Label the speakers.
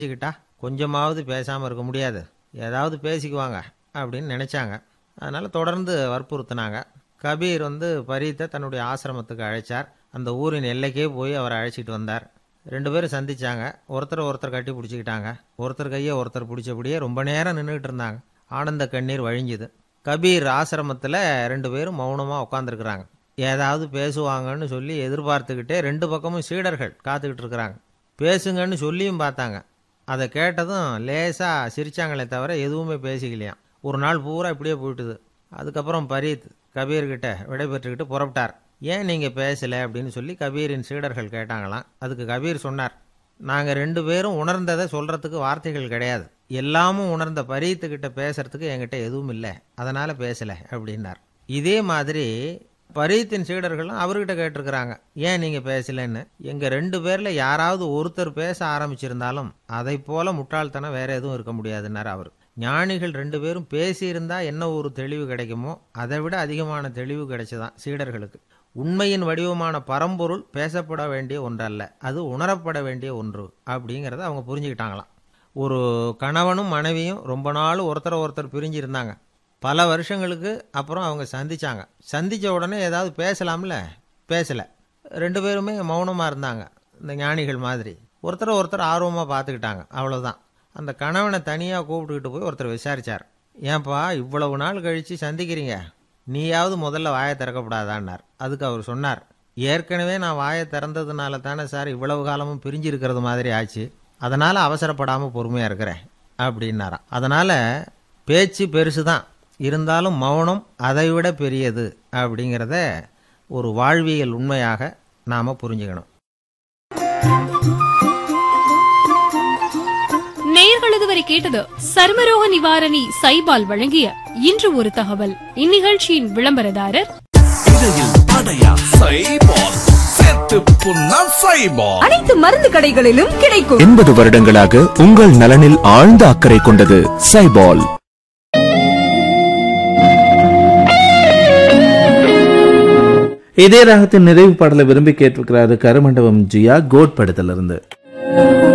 Speaker 1: பேசிக்கிட்டா கொஞ்சமாவது பேசாமல் இருக்க முடியாது ஏதாவது பேசிக்குவாங்க அப்படின்னு நினச்சாங்க அதனால் தொடர்ந்து வற்புறுத்தினாங்க கபீர் வந்து பரீத்தை தன்னுடைய ஆசிரமத்துக்கு அழைச்சார் அந்த ஊரின் எல்லைக்கே போய் அவரை அழைச்சிட்டு வந்தார் ரெண்டு பேரும் சந்திச்சாங்க ஒருத்தர் ஒருத்தர் கட்டி பிடிச்சிக்கிட்டாங்க ஒருத்தர் கையை ஒருத்தர் பிடிச்சபடியே ரொம்ப நேரம் நின்றுட்டு இருந்தாங்க ஆனந்த கண்ணீர் வழிஞ்சுது கபீர் ஆசிரமத்தில் ரெண்டு பேரும் மௌனமாக உட்காந்துருக்குறாங்க ஏதாவது பேசுவாங்கன்னு சொல்லி எதிர்பார்த்துக்கிட்டே ரெண்டு பக்கமும் சீடர்கள் காத்துக்கிட்டு இருக்கிறாங்க பேசுங்கன்னு சொல்லியும் பார்த்தாங்க அதை கேட்டதும் லேசாக சிரிச்சாங்களே தவிர எதுவுமே பேசிக்கலையாம் ஒரு நாள் பூரா இப்படியே போயிட்டுது அதுக்கப்புறம் பரீத் கபீர்கிட்ட விடைபெற்றுக்கிட்டு புறப்பட்டார் ஏன் நீங்கள் பேசலை அப்படின்னு சொல்லி கபீரின் சீடர்கள் கேட்டாங்களாம் அதுக்கு கபீர் சொன்னார் நாங்கள் ரெண்டு பேரும் உணர்ந்ததை சொல்கிறதுக்கு வார்த்தைகள் கிடையாது எல்லாமும் உணர்ந்த பரீத்துக்கிட்ட பேசுறதுக்கு என்கிட்ட எதுவும் இல்லை அதனால் பேசலை அப்படின்னார் இதே மாதிரி பரீத்தின் சீடர்களும் அவர்கிட்ட கேட்டிருக்கிறாங்க ஏன் நீங்கள் பேசலைன்னு எங்கள் ரெண்டு பேரில் யாராவது ஒருத்தர் பேச ஆரம்பிச்சிருந்தாலும் அதை போல முட்டாள்தனம் வேற எதுவும் இருக்க முடியாதுன்னார் அவர் ஞானிகள் ரெண்டு பேரும் பேசியிருந்தா என்ன ஒரு தெளிவு கிடைக்குமோ அதை விட அதிகமான தெளிவு கிடைச்சதான் சீடர்களுக்கு உண்மையின் வடிவமான பரம்பொருள் பேசப்பட வேண்டிய ஒன்றல்ல அது உணரப்பட வேண்டிய ஒன்று அப்படிங்கிறத அவங்க புரிஞ்சுக்கிட்டாங்களாம் ஒரு கணவனும் மனைவியும் ரொம்ப நாள் ஒருத்தர் ஒருத்தர் பிரிஞ்சு இருந்தாங்க பல வருஷங்களுக்கு அப்புறம் அவங்க சந்திச்சாங்க சந்திச்ச உடனே ஏதாவது பேசலாம்ல பேசலை ரெண்டு பேருமே மௌனமாக இருந்தாங்க இந்த ஞானிகள் மாதிரி ஒருத்தர் ஒருத்தர் ஆர்வமாக பார்த்துக்கிட்டாங்க அவ்வளோதான் அந்த கணவனை தனியாக கூப்பிட்டுக்கிட்டு போய் ஒருத்தர் விசாரிச்சார் ஏன்பா இவ்வளவு நாள் கழித்து சந்திக்கிறீங்க நீயாவது முதல்ல வாயை திறக்கப்படாதான்னார் அதுக்கு அவர் சொன்னார் ஏற்கனவே நான் வாயை திறந்ததுனால தானே சார் இவ்வளவு காலமும் பிரிஞ்சு இருக்கிறது மாதிரி ஆச்சு அதனால் அவசரப்படாமல் பொறுமையாக இருக்கிறேன் அப்படின்னாராம் அதனால் பேச்சு பெருசு தான் இருந்தாலும் மௌனம் அதைவிட பெரியது அப்படிங்கிறத ஒரு வாழ்வியல் உண்மையாக நாம் புரிஞ்சுக்கணும்
Speaker 2: நேயர்கள் இதுவரை கேட்டது சர்மரோக நிவாரணி சைபால் வழங்கிய இன்று ஒரு தகவல் இந்நிகழ்ச்சியின் விளம்பரதாரர்
Speaker 3: இடையில் அடையா சைபால் சேர்த்து புண்ணா சைபால்
Speaker 4: அனைத்து மருந்து கடைகளிலும் கிடைக்கும்
Speaker 5: எண்பது வருடங்களாக உங்கள் நலனில் ஆழ்ந்த அக்கறை கொண்டது சைபால்
Speaker 6: இதே ராகத்தின் நிறைவு பாடலை விரும்பி கேட்டிருக்கிறாரு கருமண்டபம் ஜியா கோட் படத்திலிருந்து